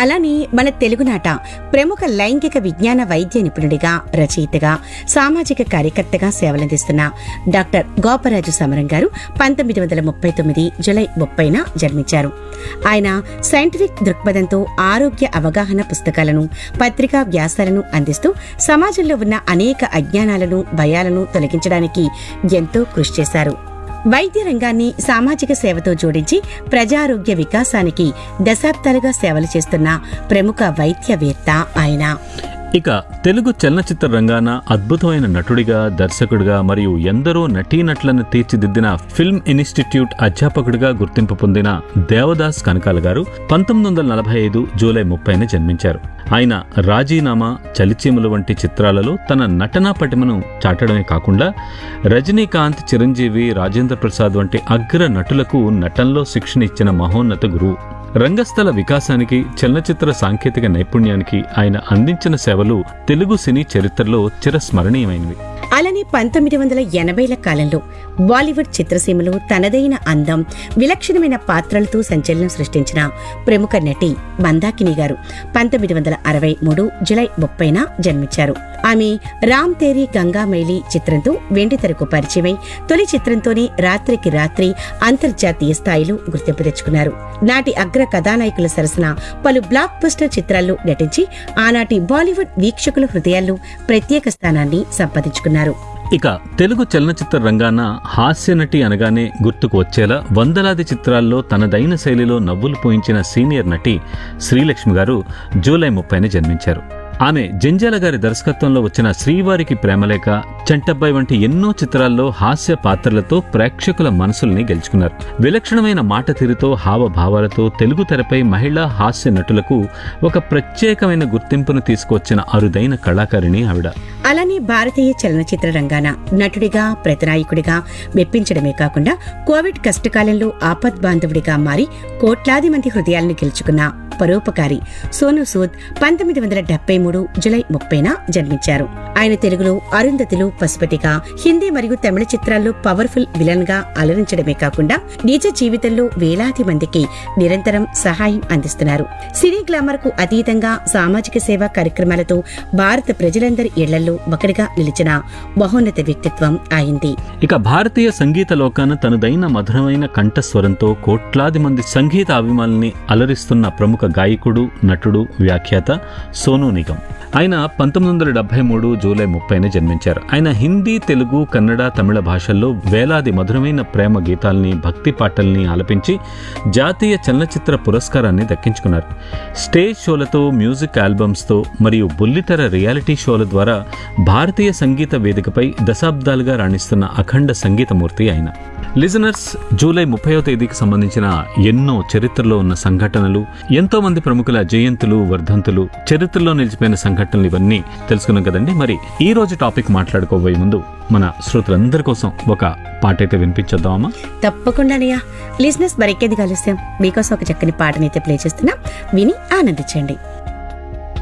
అలానే మన తెలుగునాట ప్రముఖ లైంగిక విజ్ఞాన వైద్య నిపుణుడిగా రచయితగా సామాజిక కార్యకర్తగా సేవలందిస్తున్న డాక్టర్ గోపరాజు సమరం గారు పంతొమ్మిది వందల ముప్పై తొమ్మిది జులై ముప్పైన జన్మించారు ఆయన సైంటిఫిక్ దృక్పథంతో ఆరోగ్య అవగాహన పుస్తకాలను పత్రికా వ్యాసాలను అందిస్తూ సమాజంలో ఉన్న అనేక అజ్ఞానాలను భయాలను తొలగించడానికి ఎంతో కృషి చేశారు వైద్య రంగాన్ని సామాజిక సేవతో జోడించి ప్రజారోగ్య వికాసానికి దశాబ్దాలుగా సేవలు చేస్తున్న ప్రముఖ వైద్యవేత్త ఆయన ఇక తెలుగు చలనచిత్ర రంగాన అద్భుతమైన నటుడిగా దర్శకుడిగా మరియు ఎందరో నటీనటులను తీర్చిదిద్దిన ఫిల్మ్ ఇన్స్టిట్యూట్ అధ్యాపకుడిగా గుర్తింపు పొందిన దేవదాస్ కనకాల గారు పంతొమ్మిది వందల నలభై ఐదు జూలై ముప్పైన జన్మించారు ఆయన రాజీనామా చలిచీములు వంటి చిత్రాలలో తన నటనా పటిమను చాటడమే కాకుండా రజనీకాంత్ చిరంజీవి రాజేంద్ర ప్రసాద్ వంటి అగ్ర నటులకు నటనలో శిక్షణ ఇచ్చిన మహోన్నత గురువు రంగస్థల వికాసానికి చలనచిత్ర సాంకేతిక నైపుణ్యానికి ఆయన అందించిన సేవలు తెలుగు సినీ చరిత్రలో చిరస్మరణీయమైనవి అలానే పంతొమ్మిది వందల ఎనభైల కాలంలో బాలీవుడ్ చిత్రసీమలో తనదైన అందం విలక్షణమైన పాత్రలతో సంచలనం సృష్టించిన ప్రముఖ నటి మందాకిని గారు పంతొమ్మిది వందల అరవై మూడు జులై ముప్పైన జన్మించారు ఆమె రామ్ తేరీ గంగా మైలి చిత్రంతో వెండి తెరకు పరిచయమై తొలి చిత్రంతోనే రాత్రికి రాత్రి అంతర్జాతీయ స్థాయిలో గుర్తింపు తెచ్చుకున్నారు నాటి అగ్ర కథానాయకుల సరసన పలు బ్లాక్ బస్టర్ చిత్రాల్లో నటించి ఆనాటి బాలీవుడ్ వీక్షకుల హృదయాల్లో ప్రత్యేక స్థానాన్ని సంపాదించుకున్నారు ఇక తెలుగు చలనచిత్ర రంగాన హాస్య నటి అనగానే గుర్తుకు వచ్చేలా వందలాది చిత్రాల్లో తనదైన శైలిలో నవ్వులు పోయించిన సీనియర్ నటి శ్రీలక్ష్మి గారు జూలై ముప్పైన జన్మించారు ఆమె జంజాల గారి దర్శకత్వంలో వచ్చిన శ్రీవారికి ప్రేమలేఖ చంటబ్బాయి వంటి ఎన్నో చిత్రాల్లో హాస్య పాత్రలతో ప్రేక్షకుల మనసుల్ని గెలుచుకున్నారు విలక్షణమైన మాట తీరుతో హావభావాలతో తెలుగు తెరపై మహిళా హాస్య నటులకు ఒక ప్రత్యేకమైన గుర్తింపును తీసుకొచ్చిన అరుదైన కళాకారిణి ఆవిడ అలానే భారతీయ చలనచిత్ర రంగాన నటుడిగా ప్రతినాయకుడిగా మెప్పించడమే కాకుండా కోవిడ్ కష్టకాలంలో ఆపద్ బాంధవుడిగా మారి కోట్లాది మంది హృదయాలను గెలుచుకున్న పరోపకారి సోను సూద్ పంతొమ్మిది వందల డెబ్బై మూడు జులై ముప్పైన జన్మించారు ఆయన తెలుగులో అరుంధతిలో పశుపతిగా హిందీ మరియు తమిళ చిత్రాల్లో పవర్ఫుల్ విలన్ గా అలరించడమే కాకుండా నిజ జీవితంలో వేలాది మందికి నిరంతరం సహాయం అందిస్తున్నారు సినీ గ్లామర్ కు అతీతంగా సామాజిక సేవా కార్యక్రమాలతో భారత ప్రజలందరి ఇళ్లలో ఒకటిగా నిలిచిన మహోన్నత వ్యక్తిత్వం అయింది ఇక భారతీయ సంగీత లోకాన తనదైన మధురమైన కంఠస్వరంతో కోట్లాది మంది సంగీత అభిమానుల్ని అలరిస్తున్న ప్రముఖ గాయకుడు నటుడు వ్యాఖ్యాత సోనూ నిగం ఆయన పంతొమ్మిది వందల డెబ్బై మూడు జూలై ముప్పైన జన్మించారు ఆయన హిందీ తెలుగు కన్నడ తమిళ భాషల్లో వేలాది మధురమైన ప్రేమ గీతాల్ని భక్తి పాటల్ని ఆలపించి జాతీయ చలనచిత్ర పురస్కారాన్ని దక్కించుకున్నారు స్టేజ్ షోలతో మ్యూజిక్ ఆల్బమ్స్తో మరియు బుల్లితెర రియాలిటీ షోల ద్వారా భారతీయ సంగీత వేదికపై దశాబ్దాలుగా రాణిస్తున్న అఖండ సంగీతమూర్తి ఆయన లిజనర్స్ జూలై ముప్పైవ తేదీకి సంబంధించిన ఎన్నో చరిత్రలో ఉన్న సంఘటనలు ఎంతో మంది ప్రముఖుల జయంతులు వర్ధంతులు చరిత్రలో నిలిచిపోయిన సంఘటనలు ఇవన్నీ తెలుసుకున్నాం కదండి మరి ఈ రోజు టాపిక్ మాట్లాడుకోబోయే ముందు మన శ్రోతలందరి కోసం ఒక పాట అయితే వినిపించేద్దామా తప్పకుండానయ్యా లిజినెస్ మరెక్కేది కలుస్తాం మీకోసం ఒక చక్కని పాటనైతే ప్లే చేస్తున్నా విని ఆనందించండి